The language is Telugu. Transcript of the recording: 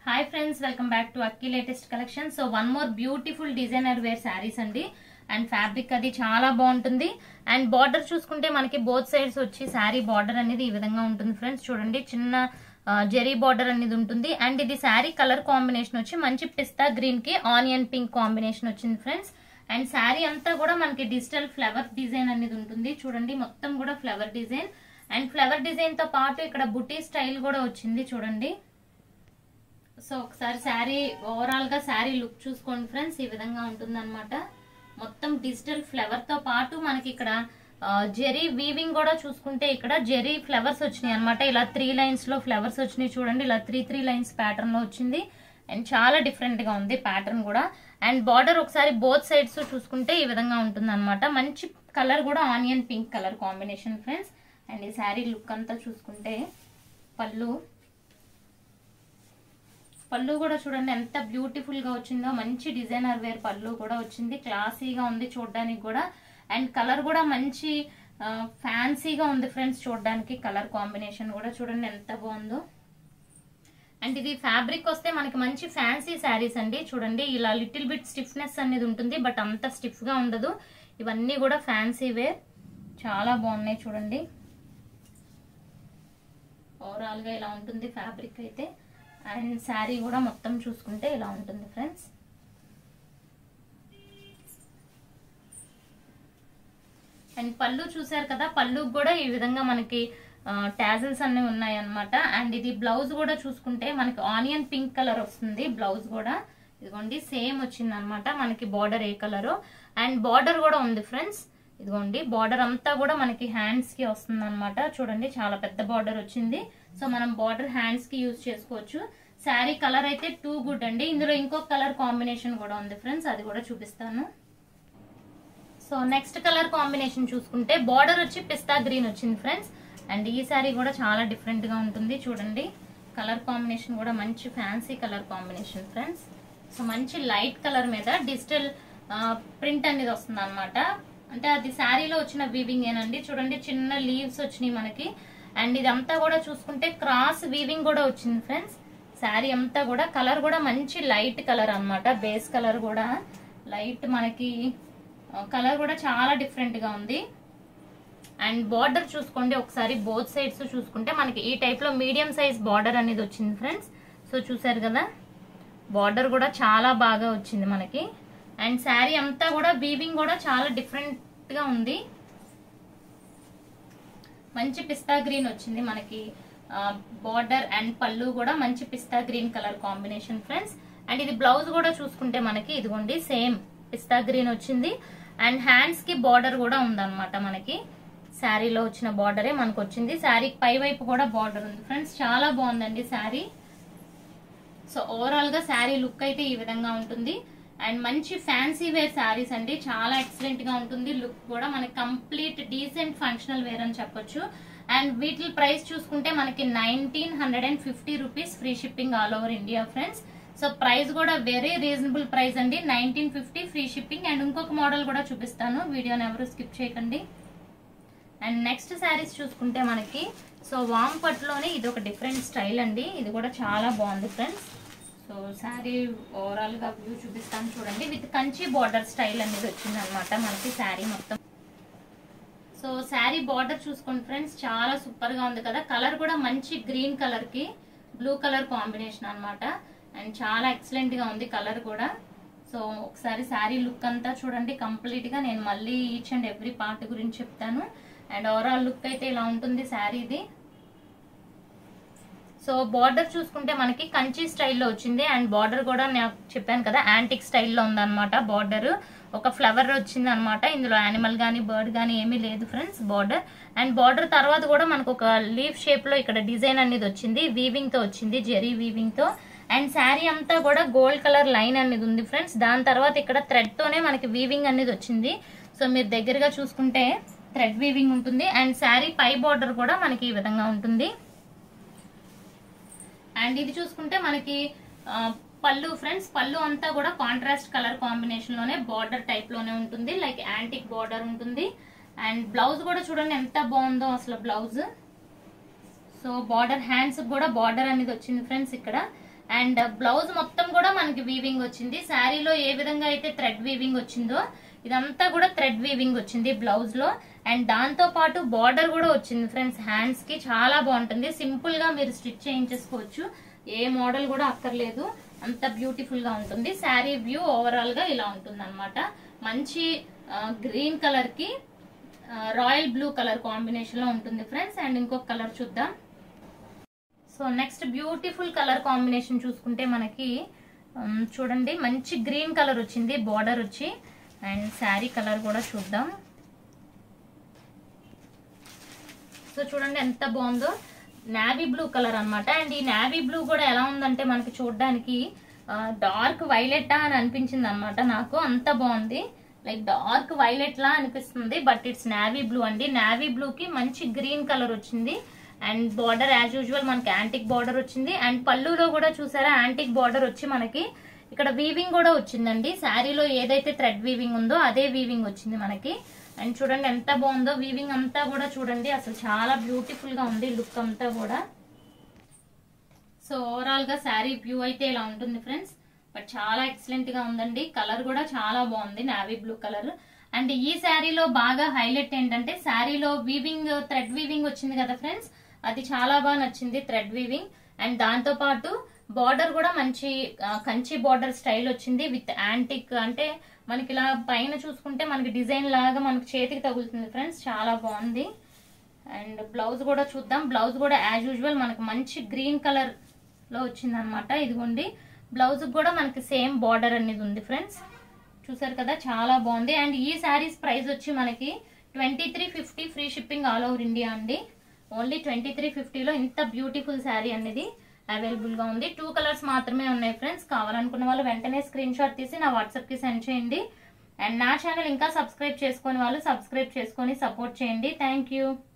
hi friends welcome back to Akki latest collection so one more beautiful designer wear saris అండి అండ్ ఫ్యాబ్రిక్ అది చాలా బాగుంటుంది అండ్ బార్డర్ చూసుకుంటే మనకి బోత్ సైడ్స్ వచ్చి శారీ బార్డర్ అనేది ఈ విధంగా ఉంటుంది ఫ్రెండ్స్ చూడండి చిన్న జెరీ బార్డర్ అనేది ఉంటుంది అండ్ ఇది శారీ కలర్ కాంబినేషన్ వచ్చి మంచి పిస్తా గ్రీన్ కి ఆనియన్ పింక్ కాంబినేషన్ వచ్చింది ఫ్రెండ్స్ అండ్ శారీ అంతా కూడా మనకి డిజిటల్ ఫ్లవర్ డిజైన్ అనేది ఉంటుంది చూడండి మొత్తం కూడా flower design and flower design తో పాటు ఇక్కడ బుటీ స్టైల్ కూడా వచ్చింది చూడండి సో ఒకసారి శారీ ఓవరాల్ గా శారీ లుక్ చూసుకోండి ఫ్రెండ్స్ ఈ విధంగా ఉంటుంది మొత్తం డిజిటల్ ఫ్లవర్ తో పాటు మనకి ఇక్కడ జెరీ వీవింగ్ కూడా చూసుకుంటే ఇక్కడ జెరీ ఫ్లవర్స్ వచ్చినాయి అనమాట ఇలా త్రీ లైన్స్ లో ఫ్లవర్స్ వచ్చినాయి చూడండి ఇలా త్రీ త్రీ లైన్స్ ప్యాటర్న్ లో వచ్చింది అండ్ చాలా డిఫరెంట్ గా ఉంది ప్యాటర్న్ కూడా అండ్ బార్డర్ ఒకసారి బోత్ సైడ్స్ చూసుకుంటే ఈ విధంగా ఉంటుంది అనమాట మంచి కలర్ కూడా onion pink colour combination friends and ఈ శారీ లుక్ అంతా చూసుకుంటే పళ్ళు పళ్ళు కూడా చూడండి ఎంత బ్యూటిఫుల్ గా వచ్చిందో మంచి డిజైనర్ వేర్ పళ్ళు కూడా వచ్చింది క్లాసీగా ఉంది చూడడానికి కూడా అండ్ కలర్ కూడా మంచి ఫ్యాన్సీగా ఉంది ఫ్రెండ్స్ చూడడానికి కలర్ కాంబినేషన్ కూడా చూడండి ఎంత బాగుందో అండ్ ఇది ఫ్యాబ్రిక్ వస్తే మనకి మంచి ఫ్యాన్సీ శారీస్ అండి చూడండి ఇలా లిటిల్ బిట్ స్టిఫ్నెస్ అనేది ఉంటుంది బట్ అంత స్టిఫ్ గా ఉండదు ఇవన్నీ కూడా ఫ్యాన్సీ వేర్ చాలా బాగున్నాయి చూడండి ఓవరాల్ గా ఇలా ఉంటుంది ఫ్యాబ్రిక్ అయితే అండ్ శారీ కూడా మొత్తం చూసుకుంటే ఇలా ఉంటుంది ఫ్రెండ్స్ అండ్ పళ్ళు చూసారు కదా పళ్ళు కూడా ఈ విధంగా మనకి టాజల్స్ అన్ని ఉన్నాయి అనమాట అండ్ ఇది బ్లౌజ్ కూడా చూసుకుంటే మనకి ఆనియన్ పింక్ కలర్ వస్తుంది బ్లౌజ్ కూడా ఇదిగోండి సేమ్ వచ్చింది అనమాట మనకి బార్డర్ ఏ కలర్ అండ్ బార్డర్ కూడా ఉంది ఫ్రెండ్స్ ఇదిగోండి బార్డర్ అంతా కూడా మనకి హ్యాండ్స్ కి వస్తుంది అనమాట చూడండి చాలా పెద్ద బార్డర్ వచ్చింది సో మనం బార్డర్ హ్యాండ్స్ కి యూజ్ చేసుకోవచ్చు శారీ కలర్ అయితే టూ గుడ్ అండి ఇందులో ఇంకొక కలర్ కాంబినేషన్ కూడా ఉంది ఫ్రెండ్స్ అది కూడా చూపిస్తాను సో నెక్స్ట్ కలర్ కాంబినేషన్ చూసుకుంటే బార్డర్ వచ్చి పిస్తా గ్రీన్ వచ్చింది ఫ్రెండ్స్ అండ్ ఈ శారీ కూడా చాలా డిఫరెంట్ గా ఉంటుంది చూడండి కలర్ కాంబినేషన్ కూడా మంచి fancy colour combination friends so మంచి లైట్ కలర్ మీద డిజిటల్ ప్రింట్ అనేది వస్తుంది అనమాట అంటే అది శారీలో వచ్చిన వీవింగ్ ఏనండి చూడండి చిన్న లీవ్స్ వచ్చినాయి మనకి అండ్ ఇదంతా కూడా చూసుకుంటే క్రాస్ వీవింగ్ కూడా వచ్చింది ఫ్రెండ్స్ శారీ అంతా కూడా కలర్ కూడా మంచి లైట్ కలర్ అనమాట బేస్ కలర్ కూడా లైట్ మనకి కలర్ కూడా చాలా డిఫరెంట్ గా ఉంది అండ్ బార్డర్ చూసుకోండి ఒకసారి బోత్ సైడ్స్ చూసుకుంటే మనకి ఈ టైప్ లో మీడియం సైజ్ బార్డర్ అనేది వచ్చింది ఫ్రెండ్స్ సో చూసారు కదా బార్డర్ కూడా చాలా బాగా వచ్చింది మనకి అండ్ శారీ అంతా కూడా వీవింగ్ కూడా చాలా డిఫరెంట్ గా ఉంది మంచి పిస్తా గ్రీన్ వచ్చింది మనకి బార్డర్ అండ్ పళ్ళు కూడా మంచి pista green colour combination friends and ఇది బ్లౌజ్ కూడా చూసుకుంటే మనకి ఇదిగోండి సేమ్ పిస్తా గ్రీన్ వచ్చింది అండ్ హ్యాండ్స్ కి బార్డర్ కూడా ఉందన్నమాట మనకి శారీలో వచ్చిన బార్డరే మనకు వచ్చింది శారీ పై వైపు కూడా బార్డర్ ఉంది ఫ్రెండ్స్ చాలా బాగుందండి శారీ సో ఓవరాల్ గా శారీ లుక్ అయితే ఈ విధంగా ఉంటుంది అండ్ మంచి ఫ్యాన్సీ వేర్ శారీస్ అండి చాలా ఎక్సలెంట్ గా ఉంటుంది లుక్ కూడా మనకి కంప్లీట్ డీసెంట్ ఫంక్షనల్ వేర్ అని చెప్పొచ్చు అండ్ వీటి ప్రైస్ చూసుకుంటే మనకి nineteen hundred and fifty rupees free shipping all over India friends so price కూడా వెరీ రీజనబుల్ ప్రైస్ అండి nineteen fifty free shipping and ఇంకొక మోడల్ కూడా చూపిస్తాను వీడియోని ఎవరు స్కిప్ చేయకండి అండ్ నెక్స్ట్ శారీస్ చూసుకుంటే మనకి సో వామ్ పట్టులోనే ఇది ఒక డిఫరెంట్ స్టైల్ అండి ఇది కూడా చాలా బాగుంది ఫ్రెండ్స్ సో శారీ ఓవరాల్ గా వ్యూ చూపిస్తాను చూడండి విత్ కంచి బార్డర్ స్టైల్ అనేది వచ్చింది అనమాట మనకి శారీ మొత్తం సో శారీ బార్డర్ చూసుకోండి ఫ్రెండ్స్ చాలా సూపర్ గా ఉంది కదా కలర్ కూడా మంచి గ్రీన్ కలర్ కి బ్లూ కలర్ కాంబినేషన్ అనమాట అండ్ చాలా ఎక్సలెంట్ గా ఉంది కలర్ కూడా సో ఒకసారి శారీ లుక్ అంతా చూడండి కంప్లీట్ గా నేను మళ్ళీ ఈచ్ అండ్ ఎవ్రీ పార్ట్ గురించి చెప్తాను అండ్ ఓవరాల్ లుక్ అయితే ఇలా ఉంటుంది శారీది సో బార్డర్ చూసుకుంటే మనకి కంచి స్టైల్లో వచ్చింది అండ్ బార్డర్ కూడా నేను చెప్పాను కదా యాంటిక్ స్టైల్లో ఉందన్నమాట బార్డర్ ఒక ఫ్లవర్ వచ్చింది అనమాట ఇందులో యానిమల్ కానీ బర్డ్ కానీ ఏమీ లేదు ఫ్రెండ్స్ బార్డర్ అండ్ బార్డర్ తర్వాత కూడా మనకు ఒక లీఫ్ షేప్ లో ఇక్కడ డిజైన్ అనేది వచ్చింది వీవింగ్ తో వచ్చింది జెరీ వీవింగ్ తో అండ్ శారీ అంతా కూడా గోల్డ్ కలర్ లైన్ అనేది ఉంది ఫ్రెండ్స్ దాని తర్వాత ఇక్కడ థ్రెడ్ తోనే మనకి వీవింగ్ అనేది వచ్చింది సో మీరు దగ్గరగా చూసుకుంటే థ్రెడ్ వీవింగ్ ఉంటుంది అండ్ శారీ పై బార్డర్ కూడా మనకి ఈ విధంగా ఉంటుంది అండ్ ఇది చూసుకుంటే మనకి పళ్ళు ఫ్రెండ్స్ పళ్ళు అంతా కూడా కాంట్రాస్ట్ కలర్ కాంబినేషన్ లోనే బార్డర్ టైప్ లోనే ఉంటుంది లైక్ యాంటిక్ బార్డర్ ఉంటుంది అండ్ బ్లౌజ్ కూడా చూడండి ఎంత బాగుందో అసలు బ్లౌజ్ సో బార్డర్ హ్యాండ్స్ కూడా బార్డర్ అనేది వచ్చింది ఫ్రెండ్స్ ఇక్కడ అండ్ బ్లౌజ్ మొత్తం కూడా మనకి వీవింగ్ వచ్చింది శారీలో ఏ విధంగా అయితే థ్రెడ్ వీవింగ్ వచ్చిందో ఇదంతా కూడా థ్రెడ్ వీవింగ్ వచ్చింది బ్లౌజ్ లో అండ్ దాంతో పాటు బార్డర్ కూడా వచ్చింది ఫ్రెండ్స్ హ్యాండ్స్ కి చాలా బాగుంటుంది సింపుల్ గా మీరు స్టిచ్ చేయించేసుకోవచ్చు ఏ మోడల్ కూడా అక్కర్లేదు అంత బ్యూటిఫుల్ గా ఉంటుంది శారీ వ్యూ ఓవరాల్ గా ఇలా ఉంటుంది అనమాట మంచి గ్రీన్ కలర్ కి రాయల్ బ్లూ కలర్ కాంబినేషన్ లో ఉంటుంది ఫ్రెండ్స్ అండ్ ఇంకొక కలర్ చూద్దాం so next beautiful colour combination చూసుకుంటే మనకి ఉమ్, చూడండి మంచి గ్రీన్ కలర్ వచ్చింది బార్డర్ వచ్చి అండ్ శారీ కలర్ కూడా చూద్దాం సో చూడండి ఎంత బాగుందో నావీ బ్లూ కలర్ అన్నమాట అండ్ ఈ నావీ బ్లూ కూడా ఎలా ఉందంటే మనకి చూడడానికి డార్క్ వైలెట్ అని అనిపించింది అనమాట నాకు అంత బాగుంది లైక్ డార్క్ వైలెట్ లా అనిపిస్తుంది బట్ ఇట్స్ నావీ బ్లూ అండి నావీ బ్లూ కి మంచి గ్రీన్ కలర్ వచ్చింది అండ్ బార్డర్ యాజ్ యూజువల్ మనకి యాంటిక్ బార్డర్ వచ్చింది అండ్ పళ్ళులో కూడా చూసారా యాంటిక్ బార్డర్ వచ్చి మనకి ఇక్కడ వీవింగ్ కూడా వచ్చిందండి శారీలో ఏదైతే థ్రెడ్ వీవింగ్ ఉందో అదే వీవింగ్ వచ్చింది మనకి అండ్ చూడండి ఎంత బాగుందో వీవింగ్ అంతా కూడా చూడండి అసలు చాలా బ్యూటిఫుల్ గా ఉంది లుక్ అంతా కూడా సో ఓవరాల్ గా శారీ వ్యూ అయితే ఇలా ఉంటుంది ఫ్రెండ్స్ బట్ చాలా ఎక్సలెంట్ గా ఉందండి కలర్ కూడా చాలా బాగుంది నావీ బ్లూ కలర్ అండ్ ఈ శారీలో బాగా హైలైట్ ఏంటంటే శారీలో వీవింగ్ థ్రెడ్ వీవింగ్ వచ్చింది కదా ఫ్రెండ్స్ అది చాలా బాగా నచ్చింది థ్రెడ్ వీవింగ్ అండ్ దాంతో పాటు బార్డర్ కూడా మంచి ఆ, కంచి బార్డర్ స్టైల్ వచ్చింది విత్ యాంటిక్ అంటే మనకి ఇలా పైన చూసుకుంటే మనకి డిజైన్ లాగా మనకి చేతికి తగులుతుంది ఫ్రెండ్స్ చాలా బాగుంది అండ్ బ్లౌజ్ కూడా చూద్దాం బ్లౌజ్ కూడా యాజ్ యూజువల్ మనకి మంచి గ్రీన్ కలర్ లో వచ్చింది అనమాట ఇదిగోండి బ్లౌజ్ కూడా మనకి సేమ్ బార్డర్ అనేది ఉంది ఫ్రెండ్స్ చూసారు కదా చాలా బాగుంది అండ్ ఈ శారీస్ ప్రైస్ వచ్చి మనకి twenty three fifty free shipping all over India అండి ఓన్లీ ట్వంటీ త్రీ ఫిఫ్టీలో ఇంత బ్యూటిఫుల్ శారీ అనేది అవైలబుల్ గా ఉంది టూ కలర్స్ మాత్రమే ఉన్నాయి ఫ్రెండ్స్ కావాలనుకున్న వాళ్ళు వెంటనే స్క్రీన్ షాట్ తీసి నా వాట్సాప్ కి సెండ్ చేయండి అండ్ నా ఛానల్ ఇంకా సబ్స్క్రైబ్ చేసుకుని వాళ్ళు సబ్స్క్రైబ్ చేసుకొని సపోర్ట్ చేయండి థ్యాంక్ యూ